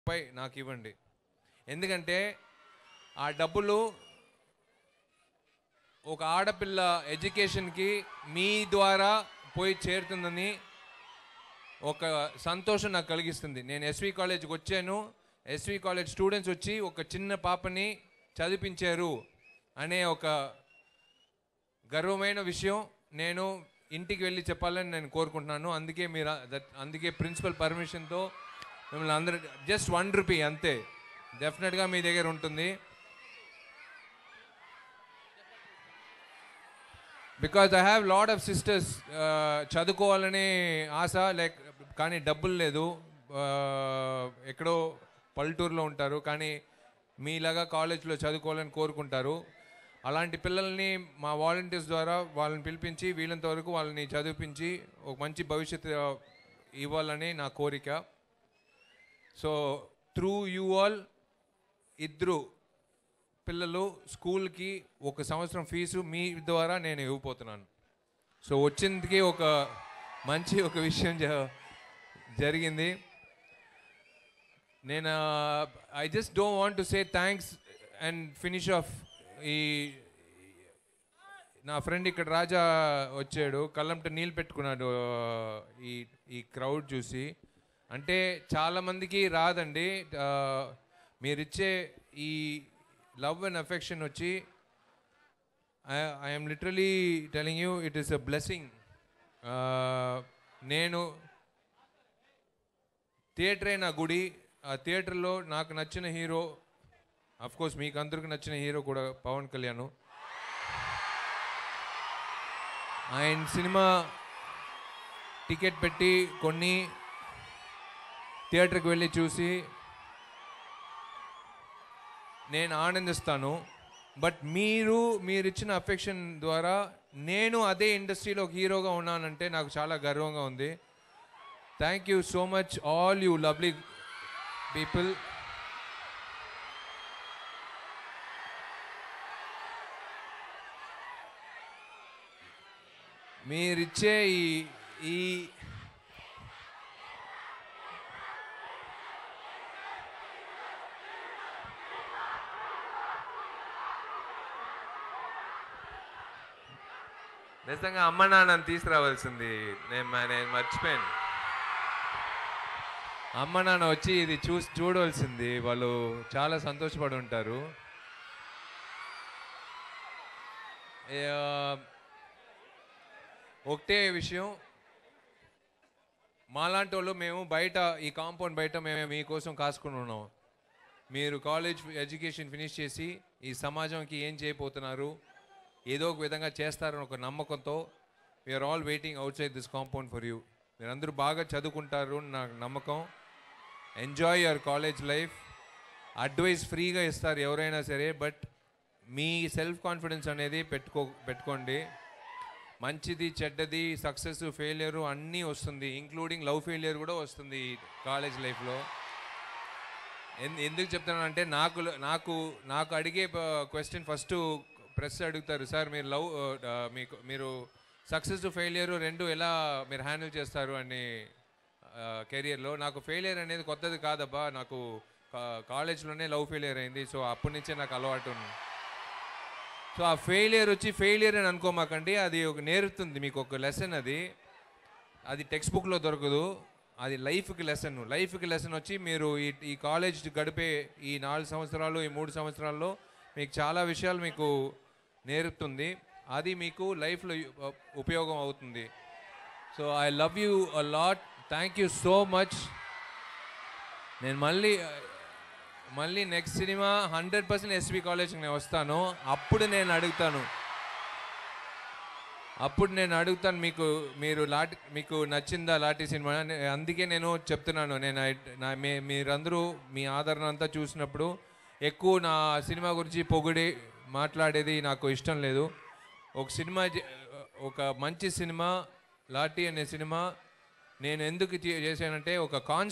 పై నాకు ఇవ్వండి ఎందుకంటే ఆ డబ్బులు ఒక ఆడపిల్ల ఎడ్యుకేషన్కి మీ ద్వారా పోయి చేరుతుందని ఒక సంతోషం నాకు కలిగిస్తుంది నేను ఎస్వి కాలేజ్కి వచ్చాను ఎస్వి కాలేజ్ స్టూడెంట్స్ వచ్చి ఒక చిన్న పాపని చదివించారు అనే ఒక గర్వమైన విషయం నేను ఇంటికి వెళ్ళి చెప్పాలని నేను కోరుకుంటున్నాను అందుకే మీరు దట్- అందుకే ప్రిన్సిపల్ పర్మిషన్తో మిమ్మల్ని అందరూ జస్ట్ వన్ రూపీ అంతే డెఫినెట్గా మీ దగ్గర ఉంటుంది because I have lot of sisters చదువుకోవాలనే ఆశ లైక్ కానీ డబ్బులు లేదు Uh, ఎక్కడో పల్లెటూరులో ఉంటారు కానీ మీలాగా కాలేజ్లో చదువుకోవాలని కోరుకుంటారు అలాంటి పిల్లల్ని మా వాలంటీర్స్ ద్వారా వాళ్ళని పిలిపించి వీళ్ళంత వరకు వాళ్ళని చదివించి ఒక మంచి భవిష్యత్తు uh, ఇవ్వాలని నా కోరిక సో త్రూ యూ ఆల్ ఇద్దరు పిల్లలు స్కూల్కి ఒక సంవత్సరం ఫీజు మీ ద్వారా నేను ఇవ్వబోతున్నాను సో వచ్చిందికి ఒక మంచి ఒక విషయం జ- జరిగింది నేను I just don't want to say thanks and finish off ఈ నా ఫ్రెండ్ ఇక్కడ రాజా వచ్చాడు కళ్ళంట నీళ్ళు పెట్టుకున్నాడు ఆ, ఈ ఈ క్రౌడ్ చూసి అంటే చాలామందికి రాదండి ఆ, మీరిచ్చే ఈ లవ్ అండ్ అఫెక్షన్ వచ్చి I'm literally telling you it is a blessing నేను థియేటరే నా గుడి ఆ థియేటర్లో నాకు నచ్చిన హీరో అఫ్ కోర్స్ మీకు అందరికి నచ్చిన హీరో కూడా పవన్ కళ్యాణ్ ఆయన సినిమా టికెట్ పెట్టి కొన్ని థియేటర్కి వెళ్ళి చూసి నేను ఆనందిస్తాను బట్ మీరు మీరు ఇచ్చిన అఫెక్షన్ ద్వారా నేను అదే ఇండస్ట్రీలో ఒక హీరోగా ఉన్నానంటే నాకు చాలా గర్వంగా ఉంది thank you so much all you lovely people మీరిచ్చే ఈ ఈ నిజంగా అమ్మ నాన్నని తీసుకురావాల్సింది నేను మ- నేను మర్చిపోయాను అమ్మ నాన్న వచ్చి ఇది చూసి చూడవలసింది వాళ్ళు చాలా సంతోషపడి ఉంటారు ఏ, ఆ, ఒకటే విషయం మాలాంటి వాళ్ళు మేము బయట ఈ కాంపౌండ్ బయట మేము మీకోసం కాసుకుని ఉన్నాం మీరు కాలేజ్ ఎడ్యుకేషన్ ఫినిష్ చేసి ఈ సమాజంకి ఏం చేయబోతున్నారు ఏదో ఒక విధంగా చేస్తారని ఒక నమ్మకంతో we're all waiting outside this compound for you మీరందరూ బాగా చదువుకుంటారు అని నాకు నమ్మకం enjoy your college life advice ఫ్రీగా ఇస్తారు ఎవరైనా సరే బట్ మీ సెల్ఫ్ కాన్ఫిడెన్స్ అనేది పెట్టుకో పెట్టుకోండి మంచిది చెడ్డది సక్సెస్ ఫెయిలియర్ అన్నీ వస్తుంది ఇంక్లూడింగ్ లవ్ ఫెయిలియర్ కూడా వస్తుంది కాలేజ్ లైఫ్లో ఎందు ఎందుకు చెప్తున్నానంటే నాకు నాకు నాకు అడిగే క్వశ్చన్ ఫస్ట్ ప్రెస్ అడుగుతారు సార్ మీరు లవ్ మీకు మీరు సక్సెస్ ఫెయిలియర్ రెండు ఎలా మీరు హ్యాండిల్ చేస్తారు అని కెరియర్లో నాకు ఫెయిలియర్ అనేది కొత్తది కాదబ్బా నాకు కాలేజ్లోనే లవ్ ఫెయిలియర్ అయింది సో అప్పటి నుంచే నాకు అలవాటు ఉంది సో ఆ ఫెయిలియర్ వచ్చి ఫెయిలియర్ అని అనుకోమాకండి అది ఒక నేర్పుతుంది మీకు ఒక లెసన్ అది అది టెక్స్ట్ బుక్లో దొరకదు అది లైఫ్కి లెసన్ లైఫ్కి లెసన్ వచ్చి మీరు ఈ ఈ కాలేజ్ గడిపే ఈ నాలుగు సంవత్సరాలు ఈ మూడు సంవత్సరాల్లో మీకు చాలా విషయాలు మీకు నేర్పుతుంది అది మీకు లైఫ్లో ఉపయోగం అవుతుంది so I love you a lot thank you so much నేను మళ్ళీ మళ్ళీ next cinema hundred percent SV కాలేజ్కి నేను వస్తాను అప్పుడు నేను అడుగుతాను అప్పుడు నేను అడుగుతాను మీకు మీరు లాటి మీకు నచ్చిందా లాటి సినిమా నే- అందుకే నేను చెప్తున్నాను నేను ఐ- నా మీ మీరందరూ మీ ఆదరణ అంతా చూసినప్పుడు ఎక్కువ నా సినిమా గురించి పొగిడి మాట్లాడేది నాకు ఇష్టం లేదు ఒక సినిమా చే- ఒక మంచి సినిమా లాటి అనే సినిమా నేను ఎందుకు చే- చేశానంటే ఒక కాన్